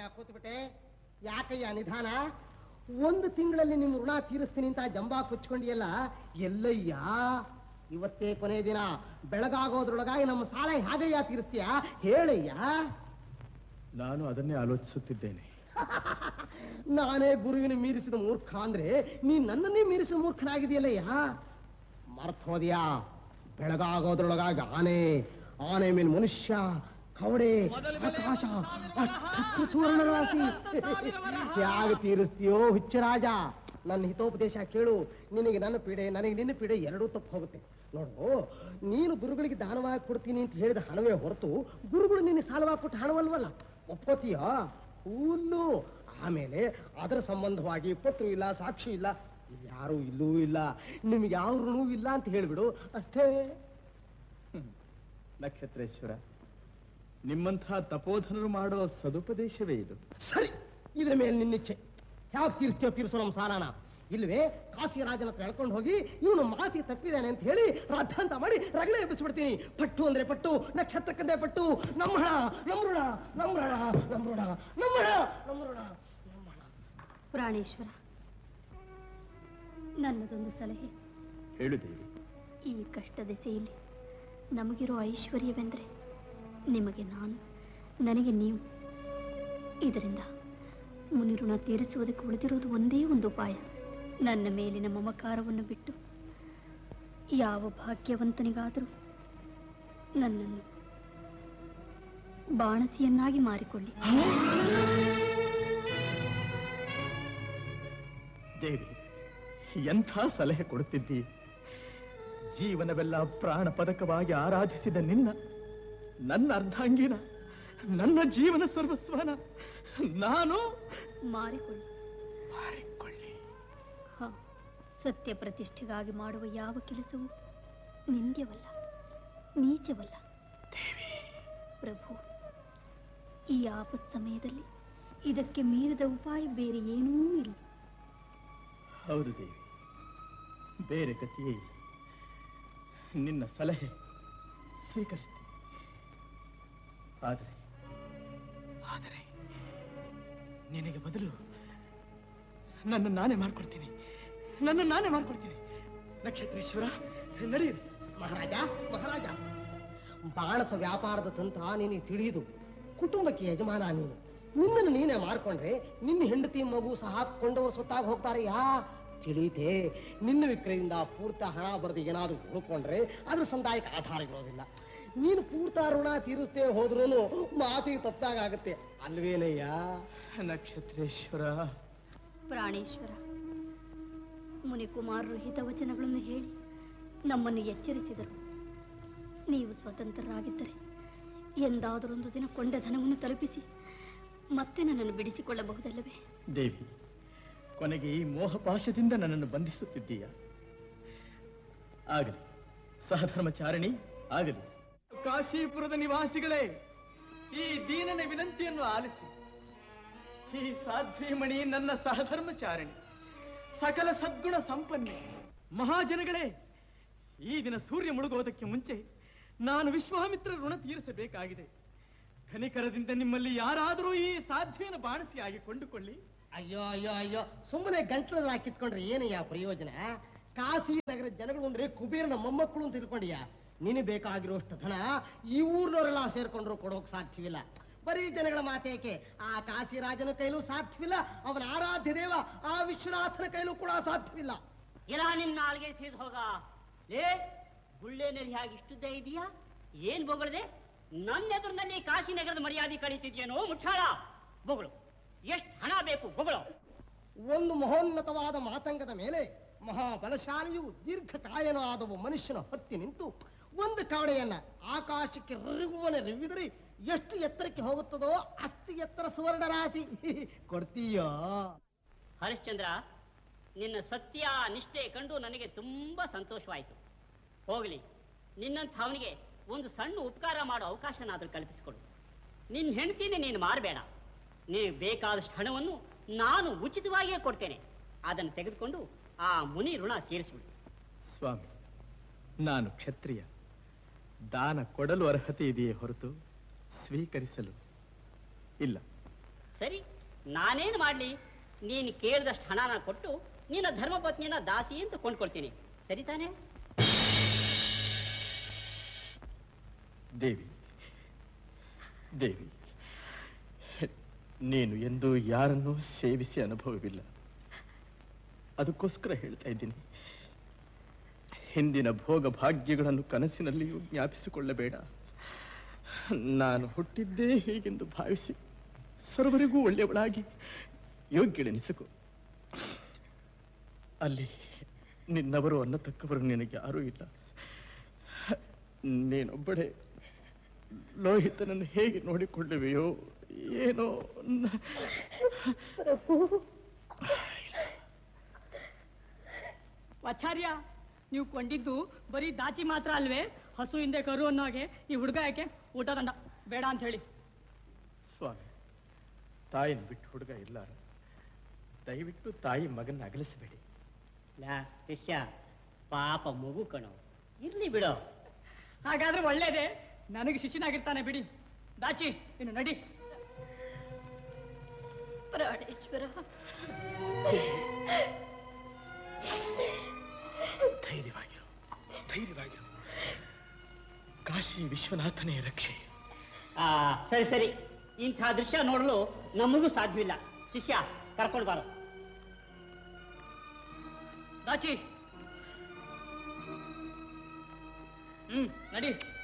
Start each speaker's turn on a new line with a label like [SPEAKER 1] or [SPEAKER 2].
[SPEAKER 1] ಕೂತ್ಬಿಟ್ಟೆ ಯಾಕಯ್ಯ ನಿಧಾನ ಒಂದು ತಿಂಗಳಲ್ಲಿ ನಿಮ್ಮ ಋಣ ತೀರಿಸ್ತೀನಿ ಅಂತ ಜಂಬಾ ಕೊಚ್ಕೊಂಡಿಯಲ್ಲ ಎಲ್ಲಯ್ಯ ಇವತ್ತೇ ಕೊನೆ ದಿನ ಬೆಳಗಾಗೋದ್ರೊಳಗಾಗಿ ನಮ್ಮ ಸಾಲ ಹೇಗಯ್ಯ ತೀರಿಸ್ತೀಯ ಹೇಳಯ್ಯ
[SPEAKER 2] ನಾನು ಅದನ್ನೇ ಆಲೋಚಿಸುತ್ತಿದ್ದೇನೆ
[SPEAKER 1] ನಾನೇ ಗುರುವಿನ ಮೀರಿಸಿದ ಮೂರ್ಖ ಅಂದ್ರೆ ನೀ ನನ್ನನ್ನೇ ಮೀರಿಸಿದ ಮೂರ್ಖನಾಗಿದೆಯಲ್ಲಯ್ಯ ಮರ್ತೋದ್ಯಾ ಬೆಳಗಾಗೋದ್ರೊಳಗಾಗಿ ಆನೆ ಆನೆ ಮೇಲೆ ಮನುಷ್ಯ ಕವಡೆ ಆಕಾಶ ಅಷ್ಟು ಸುವರ್ಣ ರಾಶಿ ಯಾಗ ತೀರಿಸ್ತೀಯೋ ಹುಚ್ಚರಾಜ ನನ್ನ ಹಿತೋಪದೇಶ ಕೇಳು ನಿನಗೆ ನನ್ನ ಪೀಡೆ ನನಗೆ ನಿನ್ನ ಪೀಡೆ ಎರಡೂ ತಪ್ಪು ಹೋಗುತ್ತೆ ನೋಡು ನೀನು ಗುರುಗಳಿಗೆ ದಾನವಾಗಿ ಕೊಡ್ತೀನಿ ಅಂತ ಹೇಳಿದ ಹಣವೇ ಹೊರತು ಗುರುಗಳು ನಿನಗೆ ಸಾಲವಾಗಿ ಕೊಟ್ಟ ಹಣವಲ್ವಲ್ಲ ಒಪ್ಪೋತೀಯ ಹುಲ್ಲು ಆಮೇಲೆ ಅದರ ಸಂಬಂಧವಾಗಿ ಪತ್ರ ಇಲ್ಲ ಸಾಕ್ಷಿ ಇಲ್ಲ ಯಾರು ಇಲ್ಲೂ ಇಲ್ಲ ನಿಮ್ಗೆ ಯಾವ ಋಣವೂ ಇಲ್ಲ ಅಂತ ಹೇಳ್ಬಿಡು ಅಷ್ಟೇ
[SPEAKER 2] ನಕ್ಷತ್ರೇಶ್ವರ ನಿಮ್ಮಂಥ ತಪೋಧನರು ಮಾಡೋ ಸದುಪದೇಶವೇ ಇದು
[SPEAKER 1] ಸರಿ ಇದ್ರ ಮೇಲೆ ನಿನ್ನಿಚ್ಛೆ ಯಾವ ತೀರ್ಸ್ತೀಯೋ ತೀರ್ಸೋ ನಮ್ಮ ಸಾಲನ ಇಲ್ವೇ ಕಾಶಿರಾಜನ ಹತ್ರ ಎಳ್ಕೊಂಡು ಹೋಗಿ ಇವನು ಮಾತಿ ತಪ್ಪಿದ್ದಾನೆ ಅಂತ ಹೇಳಿ ರಾಧಾಂತ ಮಾಡಿ ರಗಳೆ ಎಬ್ಬಿಸ್ಬಿಡ್ತೀನಿ ಪಟ್ಟು ಅಂದ್ರೆ ಪಟ್ಟು ನಕ್ಷತ್ರಕ್ಕಂದ್ರೆ ಪಟ್ಟು ನಮ್ಮ ಹಣ ನಮ್ಮ ಋಣ ನಮ್ಮ ಋಣ ನಮ್ಮ ಋಣ ನಮ್ಮ ಹಣ ನಮ್ಮ ಋಣ ನಮ್ಮ ಹಣ
[SPEAKER 3] ಪ್ರಾಣೇಶ್ವರ ನನ್ನದೊಂದು ಸಲಹೆ
[SPEAKER 2] ಹೇಳುದೇವಿ
[SPEAKER 3] ಈ ಕಷ್ಟ ದೆಸೆಯಲ್ಲಿ ನಮಗಿರೋ ಐಶ್ವರ್ಯವೆಂದರೆ ನಿಮಗೆ ನಾನು ನನಗೆ ನೀವು ಇದರಿಂದ ಮುನಿಋಣ ತೀರಿಸುವುದಕ್ಕೆ ಉಳಿದಿರುವುದು ಒಂದೇ ಒಂದು ಉಪಾಯ ನನ್ನ ಮೇಲಿನ ಮಮಕಾರವನ್ನು ಬಿಟ್ಟು ಯಾವ ಭಾಗ್ಯವಂತನಿಗಾದರೂ ನನ್ನನ್ನು ಬಾಣಸಿಯನ್ನಾಗಿ ಮಾರಿಕೊಳ್ಳಿ
[SPEAKER 2] ದೇವಿ ಎಂಥ ಸಲಹೆ ಕೊಡುತ್ತಿದ್ದಿ ಜೀವನವೆಲ್ಲ ಪ್ರಾಣ ಪದಕವಾಗಿ ಆರಾಧಿಸಿದ ನಿನ್ನ ನನ್ನ ಅರ್ಧಾಂಗಿನ ನನ್ನ ಜೀವನ ಸರ್ವಸ್ವನ ನಾನು
[SPEAKER 3] ಮಾರಿಕೊಳ್ಳಿ
[SPEAKER 2] ಮಾರಿಕೊಳ್ಳಿ
[SPEAKER 3] ಹ ಸತ್ಯ ಪ್ರತಿಷ್ಠೆಗಾಗಿ ಮಾಡುವ ಯಾವ ಕೆಲಸವೂ ನಿಂದ್ಯವಲ್ಲ ನೀಚವಲ್ಲ ಪ್ರಭು ಈ ಆಪತ್ ಸಮಯದಲ್ಲಿ ಇದಕ್ಕೆ ಮೀರಿದ ಉಪಾಯ ಬೇರೆ ಏನೂ ಇಲ್ಲ
[SPEAKER 2] ಹೌದು ದೇವಿ ಬೇರೆ ಗತಿಯೇ ಇಲ್ಲ ನಿನ್ನ ಸಲಹೆ ಸ್ವೀಕರಿಸ್ತೀನಿ ಆದರೆ ಆದರೆ ನಿನಗೆ ಬದಲು ನನ್ನ ನಾನೇ ಮಾಡ್ಕೊಡ್ತೀನಿ ನನ್ನ ನಾನೇ ಮಾಡ್ಕೊಡ್ತೀನಿ ನಕ್ಷತ್ರೇಶ್ವರ ನಡೆಯಿರಿ
[SPEAKER 1] ಮಹಾರಾಜ ಮಹಾರಾಜ ಬಾಣಸ ವ್ಯಾಪಾರದ ತಂತ್ರ ನಿನಗೆ ತಿಳಿದು ಕುಟುಂಬಕ್ಕೆ ಯಜಮಾನ ನೀನು ನಿನ್ನನ್ನು ನೀನೇ ಮಾರ್ಕೊಂಡ್ರೆ ನಿನ್ನ ಹೆಂಡತಿ ಮಗು ಸಹ ಕೊಂಡವರು ಸೊತ್ತಾಗಿ ಹೋಗ್ತಾರೆ ಯಾ ತಿಳಿತೆ ನಿನ್ನ ವಿಕ್ರಯದಿಂದ ಪೂರ್ತ ಹಣ ಬರೆದು ಏನಾದರೂ ಉಳ್ಕೊಂಡ್ರೆ ಅದ್ರ ಸಂದಾಯಕ್ಕೆ ಆಧಾರ ಇರೋದಿಲ್ಲ ನೀನು ಪೂರ್ತ ಋಣ ತೀರಿಸ್ತೇ ಹೋದ್ರೂ ಮಾತಿಗೆ ತಪ್ಪಾಗುತ್ತೆ ಅಲ್ವೇನಯ್ಯ
[SPEAKER 2] ನಕ್ಷತ್ರೇಶ್ವರ
[SPEAKER 3] ಪ್ರಾಣೇಶ್ವರ ಮುನಿಕುಮಾರರು ಹಿತವಚನಗಳನ್ನು ಹೇಳಿ ನಮ್ಮನ್ನು ಎಚ್ಚರಿಸಿದರು ನೀವು ಸ್ವತಂತ್ರರಾಗಿದ್ದರೆ ಎಂದಾದರೊಂದು ದಿನ ಕೊಂಡ ಧನವನ್ನು ತಲುಪಿಸಿ ಮತ್ತೆ ನನ್ನನ್ನು ಬಿಡಿಸಿಕೊಳ್ಳಬಹುದಲ್ಲವೇ
[SPEAKER 2] ದೇವಿ ಕೊನೆಗೆ ಈ ಮೋಹಪಾಶದಿಂದ ನನ್ನನ್ನು ಬಂಧಿಸುತ್ತಿದ್ದೀಯ ಆಗಲಿ ಸಹಧರ್ಮಚಾರಿಣಿ ಆಗಲಿ ಕಾಶೀಪುರದ ನಿವಾಸಿಗಳೇ ಈ ದೀನನ ವಿನಂತಿಯನ್ನು ಆಲಿಸಿ ಈ ಸಾಧ್ವೀಮಣಿ ನನ್ನ ಸಹಧರ್ಮಚಾರಿಣಿ ಸಕಲ ಸದ್ಗುಣ ಸಂಪನ್ನೆ ಮಹಾಜನಗಳೇ ಈ ದಿನ ಸೂರ್ಯ ಮುಳುಗುವುದಕ್ಕೆ ಮುಂಚೆ ನಾನು ವಿಶ್ವಾಮಿತ್ರ ಋಣ ತೀರಿಸಬೇಕಾಗಿದೆ ಧನಿಕರದಿಂದ ನಿಮ್ಮಲ್ಲಿ ಯಾರಾದರೂ ಈ ಸಾಧ್ವಿನ ಬಾಣಸಿಯಾಗಿ ಕೊಂಡುಕೊಳ್ಳಿ
[SPEAKER 1] ಅಯ್ಯೋ ಅಯ್ಯೋ ಅಯ್ಯೋ ಸುಮ್ಮನೆ ಗಂಟ್ಲಲ್ಲಿ ಹಾಕಿತ್ಕೊಂಡ್ರೆ ಏನಯ್ಯ ಪ್ರಯೋಜನ ಕಾಶಿ ನಗರ ಜನಗಳು ಅಂದ್ರೆ ಕುಬೇರನ ಮೊಮ್ಮಕ್ಕಳು ಅಂತ ತಿಳ್ಕೊಂಡಿಯ ನಿನಗೆ ಬೇಕಾಗಿರೋಷ್ಟು ಧನ ಈ ಊರ್ನವರೆಲ್ಲ ಸೇರ್ಕೊಂಡ್ರು ಕೊಡೋಕ್ ಸಾಧ್ಯವಿಲ್ಲ ಬರೀ ಜನಗಳ ಮಾತೇಕೆ ಆ ಕಾಶಿರಾಜನ ಕೈಲೂ ಸಾಧ್ಯವಿಲ್ಲ ಅವನ ಆರಾಧ್ಯ ದೇವ ಆ ವಿಶ್ವನಾಥನ ಕೈಲೂ ಕೂಡ ಸಾಧ್ಯವಿಲ್ಲ
[SPEAKER 4] ಇಲ್ಲ ನಿನ್ನ ನಾಲ್ಗೆ ಸೀದ್ ಹೋಗ ಏ ಗುಳ್ಳೆನಲ್ಲಿ ಹಾಗೆ ಇಷ್ಟುದ್ದೇ ಇದೆಯಾ ಏನ್ ಬೊಗಳದೆ ನನ್ನ ಎದುರಿನಲ್ಲಿ ಕಾಶಿನಗರದ ಮರ್ಯಾದೆ ಕಳೀತಿದ್ಯೇನೋ ಮುಠಾಳ ಬೊಗಳು ಎಷ್ಟು ಹಣ ಬೇಕು ಬೊಗಳು
[SPEAKER 1] ಒಂದು ಮಹೋನ್ನತವಾದ ಮಾತಂಗದ ಮೇಲೆ ಮಹಾಬಲಶಾಲಿಯು ದೀರ್ಘಕಾಯನ ಆದವ ಮನುಷ್ಯನ ಹತ್ತಿ ನಿಂತು ಒಂದು ಕವಡೆಯನ್ನ ಆಕಾಶಕ್ಕೆ ರಿಗುವನೆ ರಿವಿದರೆ ಎಷ್ಟು ಎತ್ತರಕ್ಕೆ ಹೋಗುತ್ತದೋ ಅಷ್ಟು ಎತ್ತರ ಸುವರ್ಣ ರಾಶಿ ಕೊಡ್ತೀಯೋ
[SPEAKER 4] ಹರಿಶ್ಚಂದ್ರ ನಿನ್ನ ಸತ್ಯ ನಿಷ್ಠೆ ಕಂಡು ನನಗೆ ತುಂಬಾ ಸಂತೋಷವಾಯಿತು ಹೋಗಲಿ ನಿನ್ನಂಥ ಅವನಿಗೆ ಒಂದು ಸಣ್ಣ ಉಪಕಾರ ಮಾಡೋ ಅವಕಾಶನಾದ್ರೂ ಕಲ್ಪಿಸಿಕೊಡು ನಿನ್ನ ಹೆಂಡತಿನೇ ನೀನು ಮಾರಬೇಡ ನೀನು ಬೇಕಾದಷ್ಟು ಹಣವನ್ನು ನಾನು ಉಚಿತವಾಗಿಯೇ ಕೊಡ್ತೇನೆ ಅದನ್ನು ತೆಗೆದುಕೊಂಡು ಆ ಮುನಿ ಋಣ ತೀರಿಸ್ಬಿಡು
[SPEAKER 2] ಸ್ವಾಮಿ ನಾನು ಕ್ಷತ್ರಿಯ ದಾನ ಕೊಡಲು ಅರ್ಹತೆ ಇದೆಯೇ ಹೊರತು ಸ್ವೀಕರಿಸಲು ಇಲ್ಲ
[SPEAKER 4] ಸರಿ ನಾನೇನು ಮಾಡಲಿ ನೀನು ಕೇಳಿದಷ್ಟು ಹಣನ ಕೊಟ್ಟು ನಿನ್ನ ಧರ್ಮಪತ್ನಿಯನ್ನ ದಾಸಿ ಅಂತ ಕೊಂಡ್ಕೊಳ್ತೀನಿ ಸರಿ ತಾನೇ
[SPEAKER 2] ದೇವಿ ದೇವಿ ನೀನು ಎಂದು ಯಾರನ್ನೂ ಸೇವಿಸಿ ಅನುಭವವಿಲ್ಲ ಅದಕ್ಕೋಸ್ಕರ ಹೇಳ್ತಾ ಇದ್ದೀನಿ ಹಿಂದಿನ ಭೋಗ ಭಾಗ್ಯಗಳನ್ನು ಕನಸಿನಲ್ಲಿಯೂ ಜ್ಞಾಪಿಸಿಕೊಳ್ಳಬೇಡ ನಾನು ಹುಟ್ಟಿದ್ದೇ ಹೀಗೆಂದು ಭಾವಿಸಿ ಸರ್ವರಿಗೂ ಒಳ್ಳೆಯವಳಾಗಿ ಯೋಗ್ಯಳೆನಿಸಿಕೊ ಅಲ್ಲಿ ನಿನ್ನವರು ಅನ್ನತಕ್ಕವರು ನಿನಗೆ ಯಾರೂ ಇಲ್ಲ ನೀನೊಬ್ಬಳೇ ಲೋಹಿತನನ್ನು ಹೇಗೆ ನೋಡಿಕೊಳ್ಳುವೆಯೋ ಏನೋ ನ-
[SPEAKER 5] ಆಚಾರ್ಯ ನೀವು ಕೊಂಡಿದ್ದು ಬರೀ ದಾಚಿ ಮಾತ್ರ ಅಲ್ವೇ ಹಸು ಹಿಂದೆ ಕರು ಅನ್ನೋ ಹಾಗೆ ಈ ಹುಡುಗ ಯಾಕೆ ಊಟ ದಂಡ ಬೇಡ ಅಂತ ಹೇಳಿ
[SPEAKER 2] ಸ್ವಾಮಿ ತಾಯಿನ ಬಿಟ್ಟು ಹುಡುಗ ಇಲ್ಲಾರ ದಯವಿಟ್ಟು ತಾಯಿ ಮಗನ ಅಗಲಿಸಬೇಡಿ
[SPEAKER 4] ಲಾ ಶಿಷ್ಯ ಪಾಪ ಮಗು ಕಣೋ ಇರ್ಲಿ ಬಿಡೋ
[SPEAKER 5] ಹಾಗಾದ್ರೆ ಒಳ್ಳೇದೇ ನನಗೆ ಶಿಷ್ಯನಾಗಿರ್ತಾನೆ ಬಿಡಿ ದಾಚಿ ಇನ್ನು ನಡಿ
[SPEAKER 3] ಪ್ರಾಣೇಶ್ವರ
[SPEAKER 2] ಧೈರ್ಯವಾಗಿರು ಧೈರ್ಯವಾಗಿರು ಕಾಶಿ ವಿಶ್ವನಾಥನೇ ರಕ್ಷೆ
[SPEAKER 4] ಆ, ಸರಿ ಸರಿ ಇಂಥ ದೃಶ್ಯ ನೋಡಲು ನಮಗೂ ಸಾಧ್ಯವಿಲ್ಲ ಶಿಷ್ಯ ಕರ್ಕೊಂಡು ಬಾರೋ
[SPEAKER 5] ದಾಚಿ ಹ್ಮ್ ನಡಿ